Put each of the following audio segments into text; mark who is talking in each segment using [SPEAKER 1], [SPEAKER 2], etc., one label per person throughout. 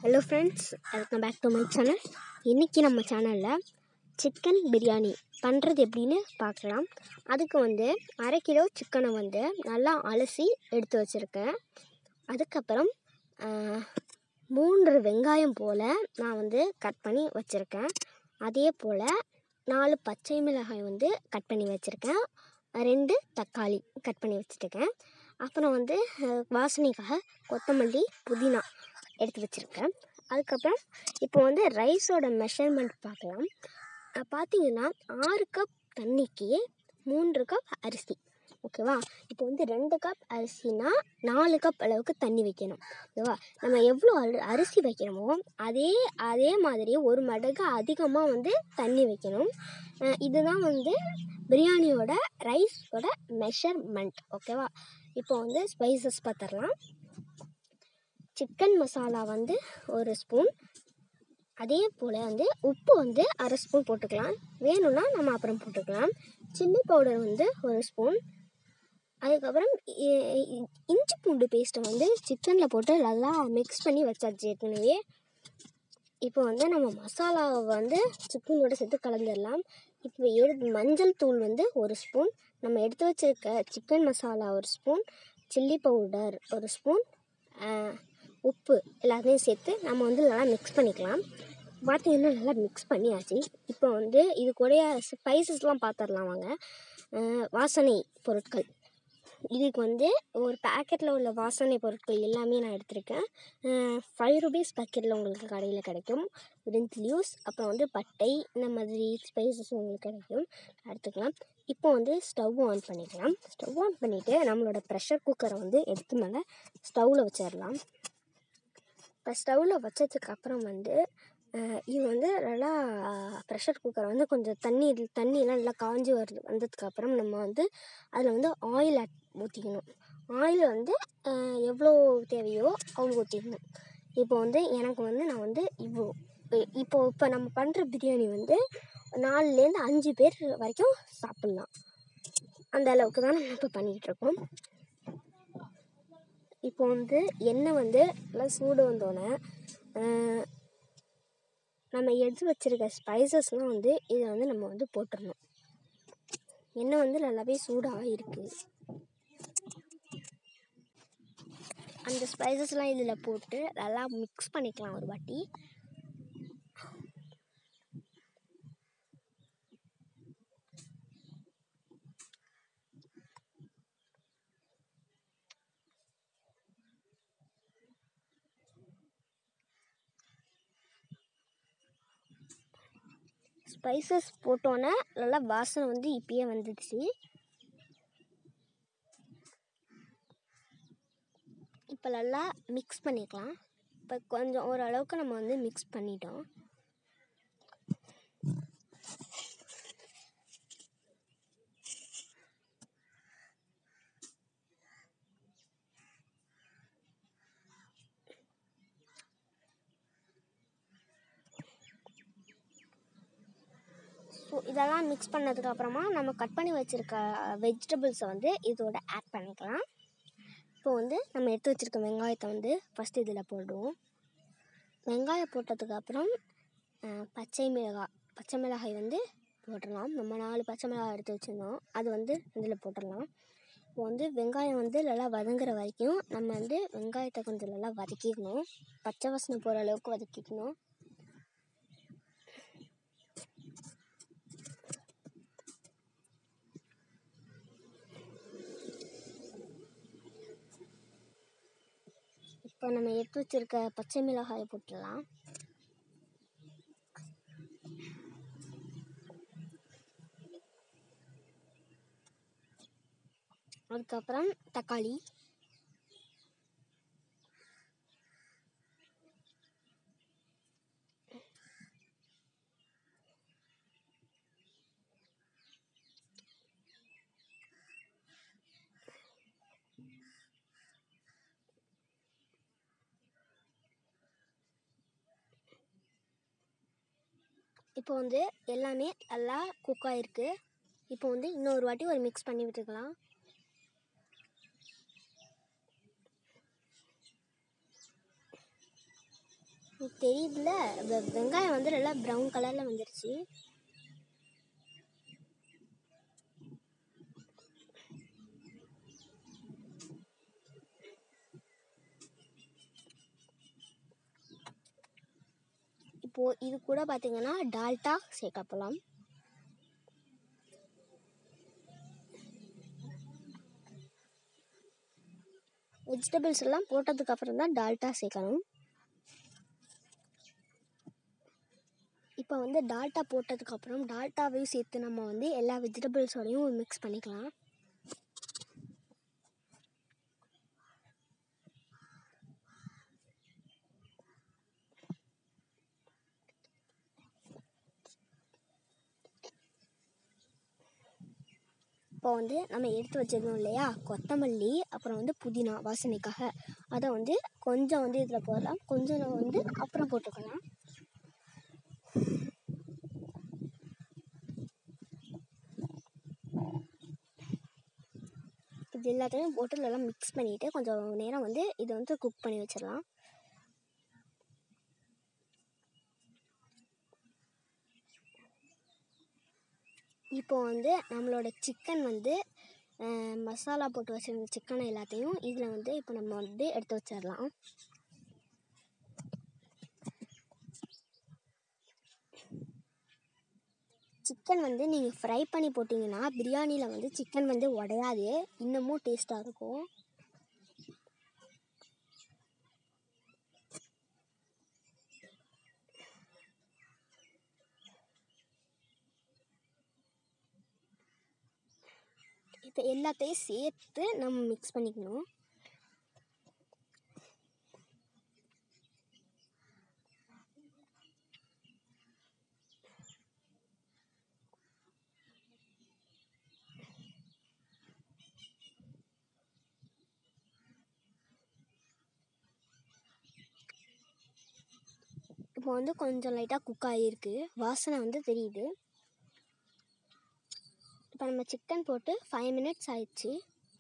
[SPEAKER 1] hello friends welcome back to my channel இன்றைக்கி நம்ம சேனலில் சிக்கன் பிரியாணி பண்ணுறது எப்படின்னு பார்க்கலாம் அதுக்கு வந்து அரை கிலோ சிக்கனை வந்து நல்லா அலசி எடுத்து வச்சுருக்கேன் அதுக்கப்புறம் ஆஹ், மூன்று வெங்காயம் போல் நான் வந்து கட் பண்ணி வச்சுருக்கேன் அதே போல் நாலு பச்சை மிளகாய் வந்து கட் பண்ணி வச்சுருக்கேன் ரெண்டு தக்காளி கட் பண்ணி வச்சுருக்கேன் அப்புறம் வந்து அஹ், வாசனைக்காக கொத்தமல்லி புதினா எடுத்து வச்சுருக்கேன் அதுக்கப்புறம் இப்போ வந்து ரைஸோட மெஷர்மெண்ட் பார்க்கலாம் அஹ் பார்த்தீங்கன்னா ஆறு கப் தண்ணிக்கு மூன்று கப் அரிசி ஓகேவா இப்போ வந்து ரெண்டு கப் அரிசினா நாலு கப் அளவுக்கு தண்ணி வைக்கணும் ஓகேவா நம்ம எவ்வளோ அரி- அரிசி வைக்கிறோமோ அதே அதே மாதிரி ஒரு மடங்கு அதிகமாக வந்து தண்ணி வைக்கணும் அஹ் இதுதான் வந்து பிரியாணியோட ரைஸோட மெஷர்மெண்ட் ஓகேவா இப்போ வந்து ஸ்பைசஸ் பார்த்துடலாம் சிக்கன் மசாலா வந்து ஒரு ஸ்பூன் அதே போல் வந்து உப்பு வந்து அரை ஸ்பூன் போட்டுக்கலாம் வேணும்னா நம்ம அப்புறம் போட்டுக்கலாம் சில்லி பவுடர் வந்து ஒரு ஸ்பூன் அதுக்கப்புறம் இ- இ- இஞ்சி பூண்டு பேஸ்ட்டை வந்து சிக்கனில் போட்டு நல்லா மிக்ஸ் பண்ணி வச்சாச்சு ஏற்கனவே இப்போ வந்து நம்ம மசாலாவை வந்து சிக்கனோட சேர்த்து கலந்துடலாம் இப்போ எடுத்து மஞ்சள் தூள் வந்து ஒரு ஸ்பூன் நம்ம எடுத்து வச்சிருக்க சிக்கன் மசாலா ஒரு ஸ்பூன் சில்லி பவுடர் ஒரு ஸ்பூன் உப்பு எல்லாத்தையும் சேர்த்து நம்ம வந்து நல்லா மிக்ஸ் பண்ணிக்கலாம் பார்த்தீங்கன்னா நல்லா மிக்ஸ் பண்ணியாச்சு இப்போ வந்து இது கூடய ஸ்பைசஸ்லாம் பார்த்துடலாம் வாங்க அஹ் வாசனை பொருட்கள் இதுக்கு வந்து ஒரு பேக்கெட்டில் உள்ள வாசனை பொருட்கள் எல்லாமே நான் எடுத்திருக்கேன் ஃபைவ் ருபீஸ் பேக்கெட்டில் உங்களுக்கு கடையில் கிடைக்கும் ரிண்ட் லீவ்ஸ் அப்புறம் வந்து பட்டை இந்த மாதிரி ஸ்பைசஸ் உங்களுக்கு கிடைக்கும் எடுத்துக்கலாம் இப்போ வந்து ஸ்டவ் ஆன் பண்ணிக்கலாம் ஸ்டவ் ஆன் பண்ணிவிட்டு நம்மளோட ப்ரெஷர் குக்கரை வந்து எடுத்து மேலே ஸ்டவ்வில் வச்சிடலாம் இப்போ ஸ்டவ்வில் வச்சதுக்கு அப்புறம் வந்து அஹ், இது வந்து நல்லா ப்ரெஷர் குக்கர் வந்து கொஞ்சம் தண்ணி தண்ணியெலாம் நல்லா காஞ்சி வருது வந்ததுக்கு அப்புறம் நம்ம வந்து அதில் வந்து ஆயில் ஆட் ஊற்றிக்கணும் ஆயில் வந்து அஹ், எவ்வளோ தேவையோ அவ்வளோ ஊற்றிக்கணும் இப்போ வந்து எனக்கு வந்து நான் வந்து இவ்வளோ இ- இப்போ இப்போ நம்ம பண்ணுற பிரியாணி வந்து நாலுலேருந்து அஞ்சு பேர் வரைக்கும் சாப்பிட்லாம் அந்த அளவுக்கு தான் நம்ம இப்போ பண்ணிக்கிட்டு இருக்கோம் இப்போ வந்து எண்ணெய் வந்து நல்லா சூடு வந்தோடனே அஹ், நம்ம எடுத்து வச்சிருக்க ஸ்பைசஸ்லாம் வந்து இதை வந்து நம்ம வந்து போட்டுடணும் எண்ணெய் வந்து நல்லாவே சூடாக இருக்கு அந்த ஸ்பைசஸ்லாம் இதில் போட்டு நல்லா மிக்ஸ் பண்ணிக்கலாம் ஒரு வாட்டி ஸ்பைசஸ் போட்டோன்னே நல்லா வாசனை வந்து இப்பயே வந்துடுச்சு இப்போ நல்லா மிக்ஸ் பண்ணிக்கலாம் இப்போ கொஞ்சம் ஓரளவுக்கு நம்ம வந்து மிக்ஸ் பண்ணிட்டோம் ஸோ இதெல்லாம் மிக்ஸ் பண்ணதுக்கு அப்புறமா நம்ம கட் பண்ணி வச்சுருக்க வெஜிடபிள்ஸை வந்து இதோட ஆட் பண்ணிக்கலாம் இப்போ வந்து நம்ம எடுத்து வச்சுருக்க வெங்காயத்தை வந்து ஃபஸ்ட்டு இதில் போடுவோம் வெங்காயம் போட்டதுக்கு அப்புறம் அஹ், பச்சை மிளகாய் பச்சை மிளகாய் வந்து போட்டுடலாம் நம்ம நாலு பச்சை மிளகாய் எடுத்து வச்சுருந்தோம் அது வந்து இதில் போட்டுடலாம் இப்போ வந்து வெங்காயம் வந்து நல்லா வதங்குற வரைக்கும் நம்ம வந்து வெங்காயத்தை கொஞ்சம் நல்லா வதக்கிக்கணும் பச்சை வாசனை போகிற அளவுக்கு வதக்கிக்கணும் இப்போ நம்ம எடுத்து வச்சிருக்க பச்சை மிளகாயை போட்டுடலாம் அதுக்கப்புறம் தக்காளி இப்போ வந்து எல்லாமே நல்லா குக் ஆகிருக்கு இப்போ வந்து இன்னொரு வாட்டி ஒரு மிக்ஸ் பண்ணி விட்டுக்கலாம் உங்களுக்கு தெரியுதுல வெ- வெங்காயம் வந்து நல்லா ப்ரௌன் கலரில் வந்துருச்சு இப்போது இது கூட பார்த்தீங்கன்னா டால்டா சேர்க்க போகலாம் வெஜிடபிள்ஸ் எல்லாம் போட்டதுக்கு அப்புறம் தான் டால்டா சேர்க்கணும் இப்போ வந்து டால்டா போட்டதுக்கப்புறம் டால்டாவையும் சேர்த்து நம்ம வந்து எல்லா வெஜிடபிள்ஸோடையும் மிக்ஸ் பண்ணிக்கலாம் இப்போ வந்து நம்ம எடுத்து வச்சிருந்தோம் இல்லையா கொத்தமல்லி அப்புறம் வந்து புதினா வாசனைக்காக அதை வந்து கொஞ்சம் வந்து இதில் போடலாம் கொஞ்சம் வந்து அப்புறம் போட்டுக்கலாம் இது எல்லாத்தையும் போட்டு நல்லா மிக்ஸ் பண்ணிவிட்டு கொஞ்சம் நேரம் வந்து இதை வந்து குக் பண்ணி வச்சிடலாம் இப்போ வந்து நம்மளோட சிக்கன் வந்து அஹ், மசாலா போட்டு வச்சிருந்த சிக்கனை எல்லாத்தையும் இதில் வந்து இப்போ நம்ம வந்து எடுத்து வச்சிடலாம் சிக்கன் வந்து நீங்கள் ஃப்ரை பண்ணி போட்டிங்கன்னா பிரியாணியில் வந்து சிக்கன் வந்து உடையாது இன்னமும் டேஸ்ட்டாக இருக்கும் இப்போ எல்லாத்தையும் சேர்த்து நம்ம மிக்ஸ் பண்ணிக்கணும் இப்போ வந்து கொஞ்சம் லைட்டாக குக் ஆகியிருக்கு வாசனை வந்து தெரியுது இப்போ நம்ம சிக்கன் போட்டு ஃபைவ் மினிட்ஸ் ஆயிடுச்சு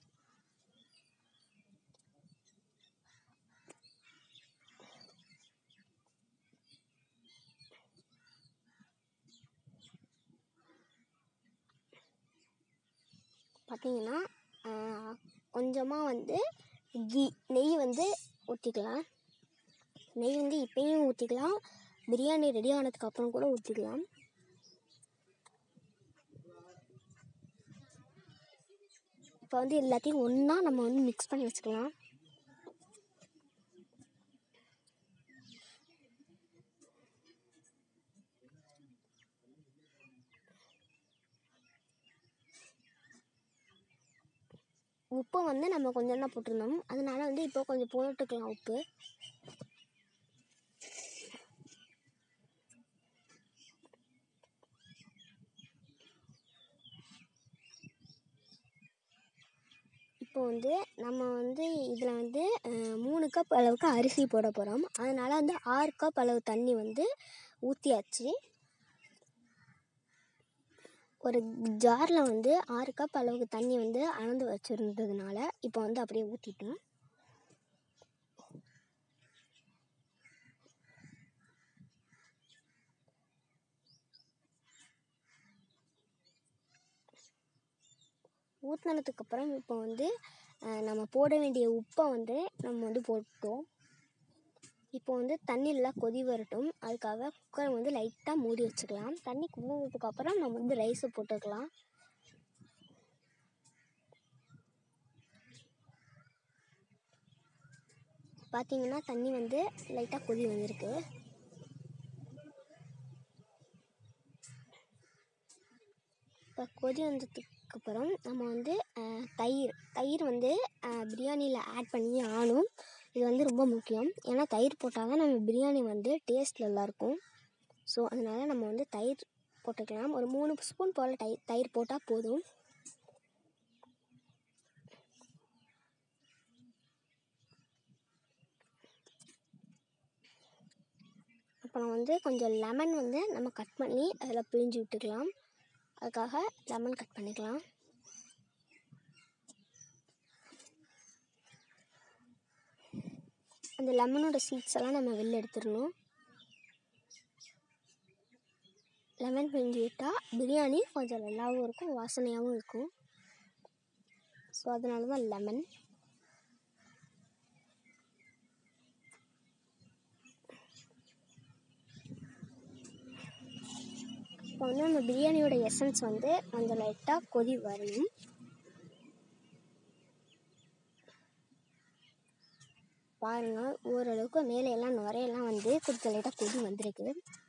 [SPEAKER 1] பார்த்தீங்கன்னா கொஞ்சமாக வந்து கீ நெய் வந்து ஊற்றிக்கலாம் நெய் வந்து இப்பயும் ஊற்றிக்கலாம் பிரியாணி ரெடி ஆனதுக்கு அப்புறம் கூட ஊற்றிக்கலாம் இப்போ வந்து எல்லாத்தையும் ஒன்றா நம்ம வந்து மிக்ஸ் பண்ணி வச்சுக்கலாம் உப்பு வந்து நம்ம கொஞ்சம் தான் போட்டிருந்தோம் அதனால வந்து இப்போ கொஞ்சம் போட்டுக்கலாம் உப்பு இப்போ வந்து நம்ம வந்து இதில் வந்து அஹ், மூணு கப் அளவுக்கு அரிசி போட போகிறோம் அதனால் வந்து ஆறு கப் அளவு தண்ணி வந்து ஊற்றியாச்சு ஒரு ஜாரில் வந்து ஆறு கப் அளவுக்கு தண்ணி வந்து அளந்து வச்சுருந்ததுனால இப்போ வந்து அப்படியே ஊற்றிட்டோம் ஊற்றினதுக்கப்புறம் இப்போ வந்து அஹ், நம்ம போட வேண்டிய உப்பை வந்து நம்ம வந்து போட்டோம் இப்போ வந்து தண்ணி நல்லா கொதி வரட்டும் அதுக்காக குக்கரை வந்து லைட்டாக மூடி வச்சுக்கலாம் தண்ணி கொதினதுக்கப்புறம் நம்ம வந்து ரைஸை போட்டுக்கலாம் பார்த்தீங்கன்னா தண்ணி வந்து லைட்டாக கொதி வந்திருக்கு இப்போ கொதி வந்ததுக்கு அப்புறம் நம்ம வந்து அஹ், தயிர் தயிர் வந்து பிரியாணியில் ஆட் பண்ணி ஆனும் இது வந்து ரொம்ப முக்கியம் ஏன்னா தயிர் போட்டால் தான் நம்ம பிரியாணி வந்து டேஸ்ட் நல்லாயிருக்கும் ஸோ அதனால் நம்ம வந்து தயிர் போட்டுக்கலாம் ஒரு மூணு ஸ்பூன் போல் தயிர் தயிர் போட்டால் போதும் அப்புறம் வந்து கொஞ்சம் லெமன் வந்து நம்ம கட் பண்ணி அதில் பிழிஞ்சு விட்டுக்கலாம் அதுக்காக லெமன் கட் பண்ணிக்கலாம் அந்த லெமனோட சீட்ஸ் எல்லாம் நம்ம வெளில எடுத்துடணும் லெமன் பிழிஞ்சு விட்டால் பிரியாணி கொஞ்சம் நல்லாவும் இருக்கும் வாசனையாகவும் இருக்கும் ஸோ அதனால தான் லெமன் இப்போ வந்து நம்ம பிரியாணியோட எசன்ஸ் வந்து கொஞ்சம் லைட்டாக கொதி வரணும் பாருங்க ஓரளவுக்கு மேலே எல்லாம் நுரையெல்லாம் வந்து கொஞ்சம் லைட்டாக கொதி வந்திருக்கு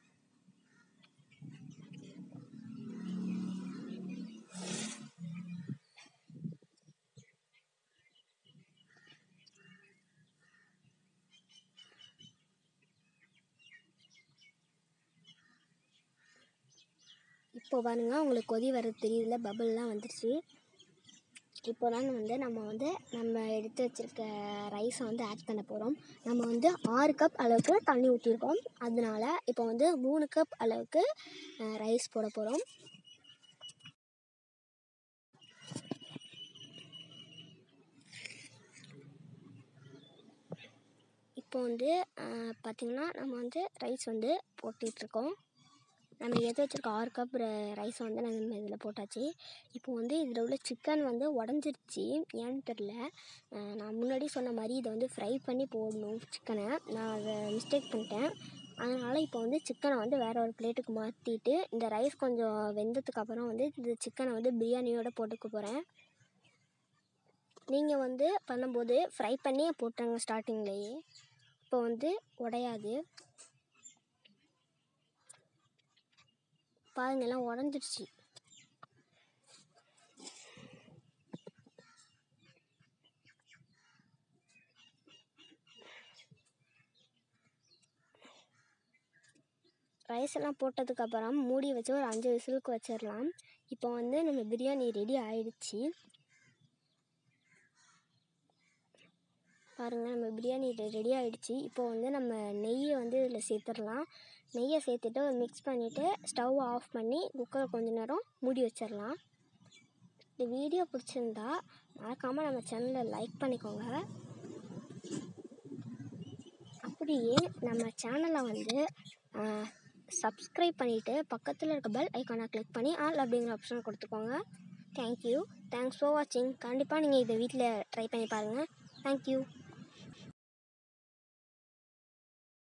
[SPEAKER 1] இப்போ பாருங்க உங்களுக்கு கொதி வர தெரியுதுல பபிள்லாம் வந்துடுச்சு இப்போ தான் வந்து நம்ம வந்து நம்ம எடுத்து வச்சிருக்க ரைஸை வந்து ஆட் பண்ண போகிறோம் நம்ம வந்து ஆறு கப் அளவுக்கு தண்ணி ஊற்றிருக்கோம் அதனால இப்போ வந்து மூணு கப் அளவுக்கு ரைஸ் போட போகிறோம் இப்போ வந்து பார்த்திங்கன்னா நம்ம வந்து ரைஸ் வந்து போட்டுட்ருக்கோம் நம்ம எடுத்து வச்சுருக்க ஆறு கப் ரைஸை வந்து நம்ம இதில் போட்டாச்சு இப்போ வந்து இதில் உள்ள சிக்கன் வந்து உடஞ்சிருச்சு ஏன்னு தெரில நான் முன்னாடி சொன்ன மாதிரி இதை வந்து ஃப்ரை பண்ணி போடணும் சிக்கனை நான் அதை மிஸ்டேக் பண்ணிட்டேன் அதனால் இப்போ வந்து சிக்கனை வந்து வேறு ஒரு பிளேட்டுக்கு மாற்றிட்டு இந்த ரைஸ் கொஞ்சம் வெந்ததுக்கு அப்புறம் வந்து இந்த சிக்கனை வந்து பிரியாணியோட போட்டுக்க போகிறேன் நீங்கள் வந்து பண்ணும்போது ஃப்ரை பண்ணியே போட்டுருங்க ஸ்டார்டிங்லேயே இப்போ வந்து உடையாது பாருங்க எல்லாம் உடஞ்சிடுச்சு ரைஸ் எல்லாம் போட்டதுக்கப்புறம் மூடி வச்சு ஒரு அஞ்சு விசிலுக்கு வச்சிடலாம் இப்போ வந்து நம்ம பிரியாணி ரெடி ஆயிடுச்சு பாருங்கள் நம்ம பிரியாணி ரெடி ஆகிடுச்சு இப்போ வந்து நம்ம நெய்யை வந்து இதில் சேர்த்துடலாம் நெய்யை சேர்த்துட்டு ஒரு மிக்ஸ் பண்ணிவிட்டு ஸ்டவ் ஆஃப் பண்ணி குக்கரை கொஞ்ச நேரம் மூடி வச்சிடலாம் இந்த வீடியோ பிடிச்சிருந்தா மறக்காமல் நம்ம சேனலை லைக் பண்ணிக்கோங்க அப்படியே நம்ம சேனலை வந்து சப்ஸ்கிரைப் பண்ணிவிட்டு பக்கத்தில் இருக்க பெல் ஐக்கானை கிளிக் பண்ணி ஆல் அப்படிங்கிற ஆப்ஷன் கொடுத்துக்கோங்க தேங்க்யூ தேங்க்ஸ் ஃபார் வாட்சிங் கண்டிப்பாக நீங்கள் இதை வீட்டில் ட்ரை பண்ணி பாருங்கள் தேங்க்யூ